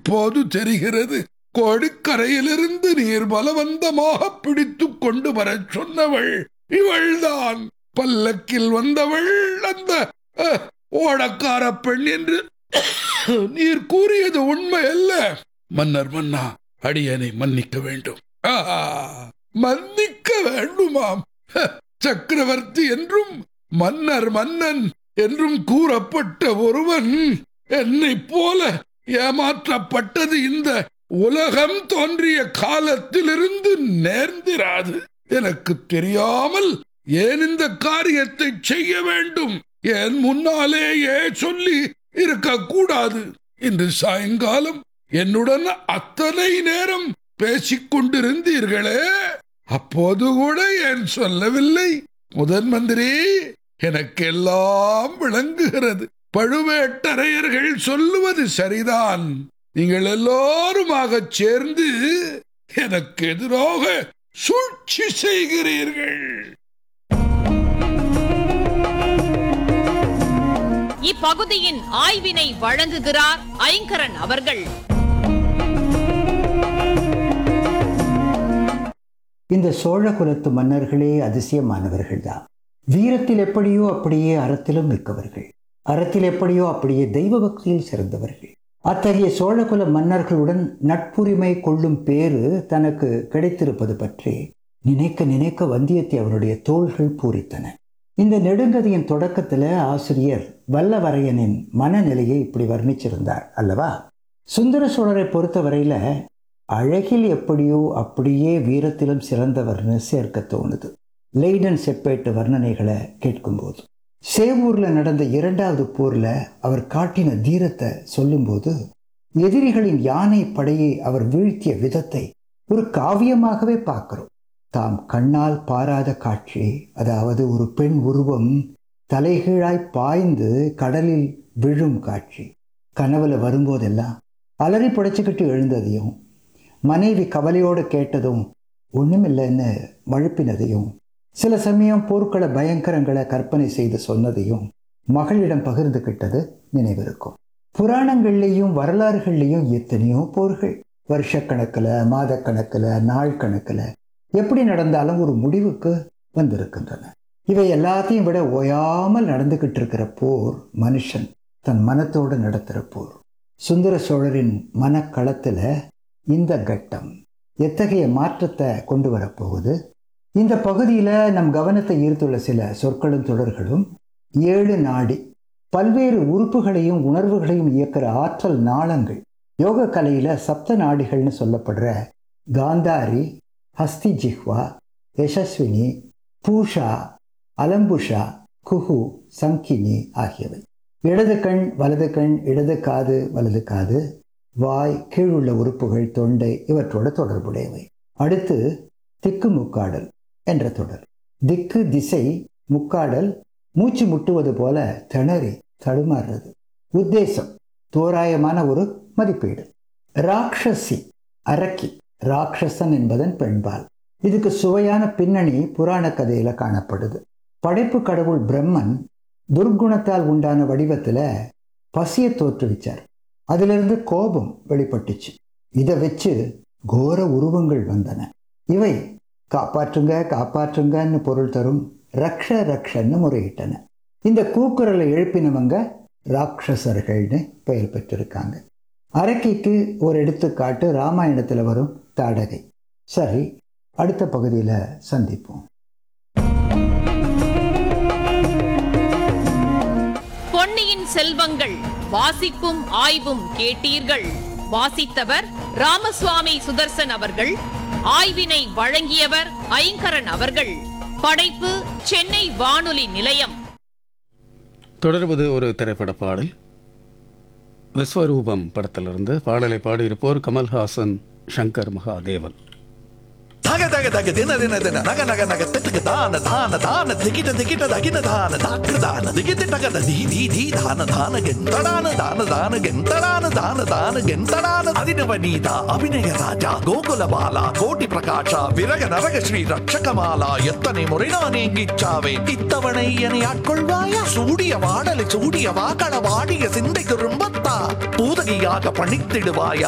இப்போது தெரிகிறது கோடிக்கரையிலிருந்து நீர் பலவந்தமாக பிடித்துக் கொண்டு வரச் சொன்னவள் இவள்தான் பல்லக்கில் வந்தவள் அந்த அஹ், ஓடக்கார பெண் என்று நீர் கூறியது உண்மை அல்ல மன்னர் மன்னா அடியனை மன்னிக்க வேண்டும் ஆஹா, மன்னிக்க வேண்டுமாம் ஹ, சக்கரவர்த்தி என்றும் மன்னர் மன்னன் என்றும் கூறப்பட்ட ஒருவன் என்னைப் போல ஏமாற்றப்பட்டது இந்த உலகம் தோன்றிய காலத்திலிருந்து நேர்ந்திராது எனக்கு தெரியாமல் ஏன் இந்த காரியத்தை செய்ய வேண்டும் என் முன்னாலேயே சொல்லி இருக்கக்கூடாது இன்று சாயங்காலம் என்னுடன் அத்தனை நேரம் பேசிக் கொண்டிருந்தீர்களே அப்போது கூட ஏன் சொல்லவில்லை முதன் மந்திரி எனக்கு எல்லாம் விளங்குகிறது பழுவேட்டரையர்கள் சொல்லுவது சரிதான் நீங்கள் எல்லோருமாகச் சேர்ந்து எனக்கு எதிராக சூழ்ச்சி செய்கிறீர்கள் இப்பகுதியின் ஆய்வினை வழங்குகிறார் ஐங்கரன் அவர்கள் இந்த சோழ குலத்து மன்னர்களே அதிசயமானவர்கள்தான் வீரத்தில் எப்படியோ அப்படியே அறத்திலும் மிக்கவர்கள் அறத்தில் எப்படியோ அப்படியே தெய்வ பக்தியில் சிறந்தவர்கள் அத்தகைய சோழகுல மன்னர்களுடன் நட்புரிமை கொள்ளும் பேறு தனக்கு கிடைத்திருப்பது பற்றி நினைக்க நினைக்க வந்தியத்தேவனுடைய தோள்கள் பூரித்தன இந்த நெடுங்கதையின் தொடக்கத்துல ஆசிரியர் வல்லவரையனின் மனநிலையை இப்படி வர்ணிச்சிருந்தார் அல்லவா சுந்தர சோழரை பொறுத்தவரையில அழகில் எப்படியோ அப்படியே வீரத்திலும் சிறந்தவர்னு சேர்க்க தோணுது லெய்டன் செப்பேட்டு வர்ணனைகளை கேட்கும்போது சேவூர்ல நடந்த இரண்டாவது போர்ல அவர் காட்டின தீரத்தை சொல்லும்போது எதிரிகளின் யானை படையை அவர் வீழ்த்திய விதத்தை ஒரு காவியமாகவே பார்க்கிறோம் தாம் கண்ணால் பாராத காட்சி அதாவது ஒரு பெண் உருவம் தலைகீழாய் பாய்ந்து கடலில் விழும் காட்சி கனவுல வரும்போதெல்லாம் அலறி புடைச்சிக்கிட்டு எழுந்ததையும் மனைவி கவலையோடு கேட்டதும் ஒண்ணுமில்லைன்னு மழுப்பினதையும் சில சமயம் போர்க்கள பயங்கரங்களை கற்பனை செய்து சொன்னதையும் மகளிடம் பகிர்ந்துகிட்டது நினைவிருக்கும் புராணங்கள்லேயும் வரலாறுகள்லேயும் எத்தனையோ போர்கள் வருஷக்கணக்கில் மாதக்கணக்கில் நாள் கணக்கில் எப்படி நடந்தாலும் ஒரு முடிவுக்கு வந்திருக்கின்றன இவை எல்லாத்தையும் விட ஓயாமல் நடந்துகிட்டு இருக்கிற போர் மனுஷன் தன் மனத்தோடு நடத்துகிற போர் சுந்தர சோழரின் மனக்களத்தில் இந்த கட்டம் எத்தகைய மாற்றத்தை கொண்டு வரப்போகுது இந்த பகுதியில் நம் கவனத்தை ஈர்த்துள்ள சில சொற்களும் தொடர்களும் ஏழு நாடி பல்வேறு உறுப்புகளையும் உணர்வுகளையும் இயக்கிற ஆற்றல் நாளங்கள் யோக கலையில் சப்த நாடிகள்னு சொல்லப்படுற காந்தாரி ஹஸ்தி ஜிஹ்வா யசஸ்வினி பூஷா அலம்புஷா குஹு சங்கினி ஆகியவை இடது கண் வலது கண் இடது காது வலது காது வாய் கீழுள்ள உறுப்புகள் தொண்டை இவற்றோடு தொடர்புடையவை அடுத்து திக்கு முக்காடல் என்ற தொடர் திக்கு திசை முக்காடல் மூச்சு முட்டுவது போல திணறி தடுமாறுறது உத்தேசம் தோராயமான ஒரு மதிப்பீடு ராட்சசி அரக்கி ராட்சசன் என்பதன் பெண்பால் இதுக்கு சுவையான பின்னணி புராண கதையில காணப்படுது படைப்பு கடவுள் பிரம்மன் துர்க்குணத்தால் உண்டான வடிவத்துல பசியை தோற்றுவிச்சார் அதிலிருந்து கோபம் வெளிப்பட்டுச்சு இதை வச்சு கோர உருவங்கள் வந்தன இவை காப்பாற்றுங்க காப்பாற்றுங்கன்னு பொருள் தரும் ரக்ஷ ரக்ஷன்னு முறையிட்டன இந்த கூக்குரலை எழுப்பினவங்க ராட்சசர்கள்னு பெயர் பெற்றிருக்காங்க அரக்கிக்கு ஒரு எடுத்துக்காட்டு ராமாயணத்தில் வரும் தாடகை சரி அடுத்த பகுதியில் சந்திப்போம் பொன்னியின் செல்வங்கள் வாசிப்பும் ஆய்வும் கேட்டீர்கள் வாசித்தவர் ராமசுவாமி சுதர்சன் அவர்கள் ஆய்வினை வழங்கியவர் ஐங்கரன் அவர்கள் படைப்பு சென்னை வானொலி நிலையம் தொடர்வது ஒரு திரைப்பட பாடல் விஸ்வரூபம் படத்திலிருந்து பாடலை பாடியிருப்போர் கமல்ஹாசன் சங்கர் மகாதேவன் தக தக தக தின தின தின நக நக நக திட்டுக்கு தான தான தான திகிட்ட திகிட்ட தகின தான தாக்கு தான திகிட்டு டகத தி தி தி தான தான கெந்தடான தான தான கெந்தடான தான தான கெந்தடான அதினவ நீதா அபிநய ராஜா கோகுல பாலா கோட்டி பிரகாஷா விரக நரக ஸ்ரீ ரட்சகமாலா எத்தனை முறை நான் ஏங்கிச்சாவே இத்தவணை என்னை ஆட்கொள்வாயா சூடிய வாடலை சூடிய வாக்கள வாடிய சிந்தை திரும்பத்தா பூதகியாக பணித்திடுவாயா